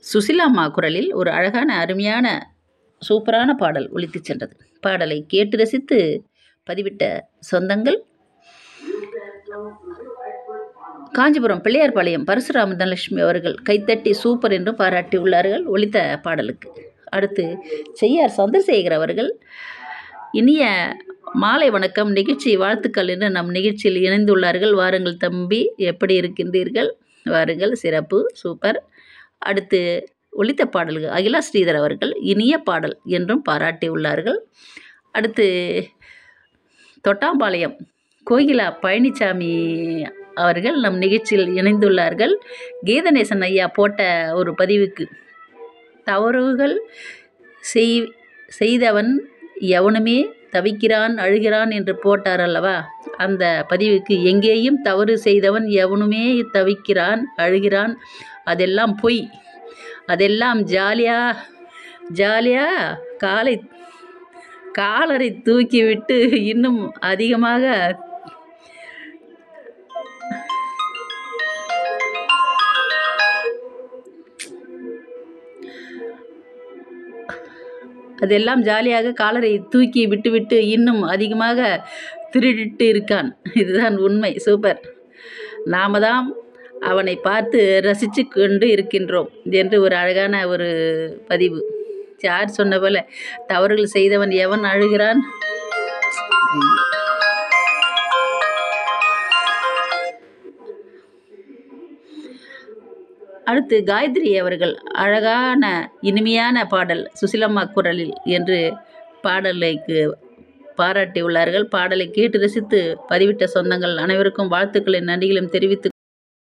சுசிலாம்மா குரலில் ஒரு அழகான அருமையான சூப்பரான பாடல் ஒலித்துச் சென்றது பாடலை கேட்டு ரசித்து பதிவிட்ட சொந்தங்கள் காஞ்சிபுரம் பிள்ளையார்பாளையம் பரசுராம தனலட்சுமி அவர்கள் கைத்தட்டி சூப்பர் என்று பாராட்டியுள்ளார்கள் ஒலித்த பாடலுக்கு அடுத்து செய்யார் சந்திரசேகர் அவர்கள் இனிய மாலை வணக்கம் நிகழ்ச்சி வாழ்த்துக்கள் என்று நம் நிகழ்ச்சியில் இணைந்துள்ளார்கள் வாருங்கள் தம்பி எப்படி இருக்கின்றீர்கள் வாருங்கள் சிறப்பு சூப்பர் அடுத்து ஒலித்த பாடல்கள் அகிலா ஸ்ரீதர் அவர்கள் இனிய பாடல் என்றும் பாராட்டியுள்ளார்கள் அடுத்து தொட்டாம்பாளையம் கோகிலா பழனிசாமி அவர்கள் நம் நிகழ்ச்சியில் இணைந்துள்ளார்கள் கீதநேசன் ஐயா போட்ட ஒரு பதிவுக்கு தவறுகள் செய் செய்தவன் எவனுமே தவிக்கிறான் அழுகிறான் என்று போட்டார் அல்லவா அந்த பதிவுக்கு எங்கேயும் தவறு செய்தவன் எவனுமே தவிக்கிறான் அழுகிறான் அதெல்லாம் பொய் அதெல்லாம் ஜாலியா ஜாலியா காலை காலரை தூக்கிவிட்டு இன்னும் அதிகமாக அதெல்லாம் ஜாலியாக காலரை தூக்கி விட்டுவிட்டு இன்னும் அதிகமாக திருடிட்டு இருக்கான் இதுதான் உண்மை சூப்பர் நாம தான் அவனை பார்த்து ரசித்து கொண்டு இருக்கின்றோம் என்று ஒரு அழகான ஒரு பதிவு யார் சொன்ன போல தவறுகள் செய்தவன் எவன் அழுகிறான் அடுத்து காயத்ரி அவர்கள் அழகான இனிமையான பாடல் சுசிலம்மா குரலில் என்று பாடலைக்கு பாராட்டியுள்ளார்கள் பாடலை கேட்டு ரசித்து பதிவிட்ட சொந்தங்கள் அனைவருக்கும் வாழ்த்துக்களை நன்றிகளும் தெரிவித்து